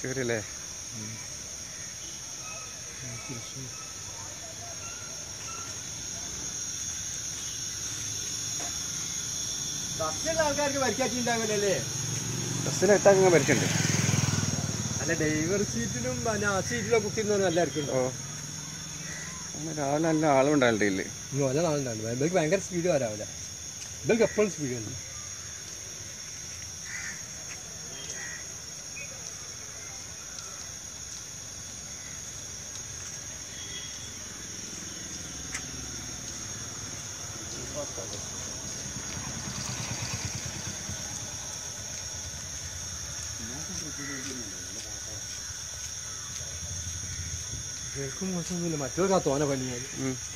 തൃശ്ശൂരല്ലേ ബസ്സിലുള്ള ആൾക്കാർക്ക് പരിക്കാറ്റിണ്ടാവില്ലല്ലേ ബസ്സിലെത്താൻ പരിക്കുണ്ട് അല്ല ഡ്രൈവർ സീറ്റിലും പിന്നെ ആ സീറ്റിലും കുത്തിരുന്നവരും എല്ലാവർക്കും ഓ അങ്ങനെ രാവിലെ നല്ല ആളുണ്ടാവില്ല ഇല്ലേ നല്ല നാളുണ്ടാവും ഇവർക്ക് ഭയങ്കര സ്പീഡ് വരാവില്ല ഇവർക്ക് എപ്പോഴും സ്പീഡ് ഉണ്ട് കേൾക്കും മോശമൊന്നുമില്ല മറ്റൊരു തോന പണിയാണ് ഉം.